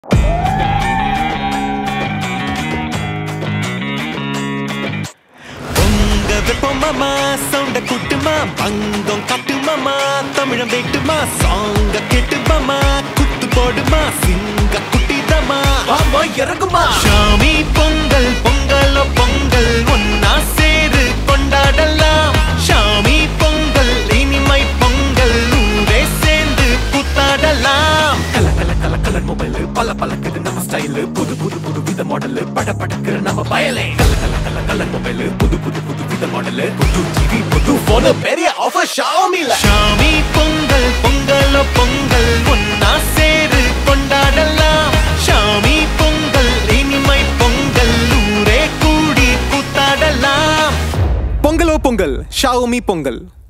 பொங்க வெப்பமாமா சவுண்ட குட்டுமா பங்கம் கட்டுமாமா தமிழம் வெட்டுமா சாங்க கெட்டுமாமா குத்து போடுமா சிங்க குட்டிதமா ஆமா இறங்குமா சாமி பொங்கல் பொங்கலோ பொங்கல் ஒன்னா சேரு கொண்டாடலாம் சாமி பொங்கல் இனிமை பொங்கல் ஊரே சேர்ந்து கூத்தாடலாம் கல கல கல கலர் மொபைல் பல பழக்குது நம்ம ஸ்டைல் புது புது புது வித மாடல் பட படக்குற நம்ம பயலே கல கல கல கலர் மொபைல் புது புது புது வித மாடல் புது டிவி புது போன் பெரிய ஆஃபர் ஷாமில சாமி பொங்கல் பொங்கலோ பொங்கல் ஒன்னா சேரு கொண்டாடலாம் சாமி பொங்கல் இனிமை பொங்கல் ஊரே கூடி கூத்தாடலாம் பொங்கலோ பொங்கல் ஷாவோமி பொங்கல்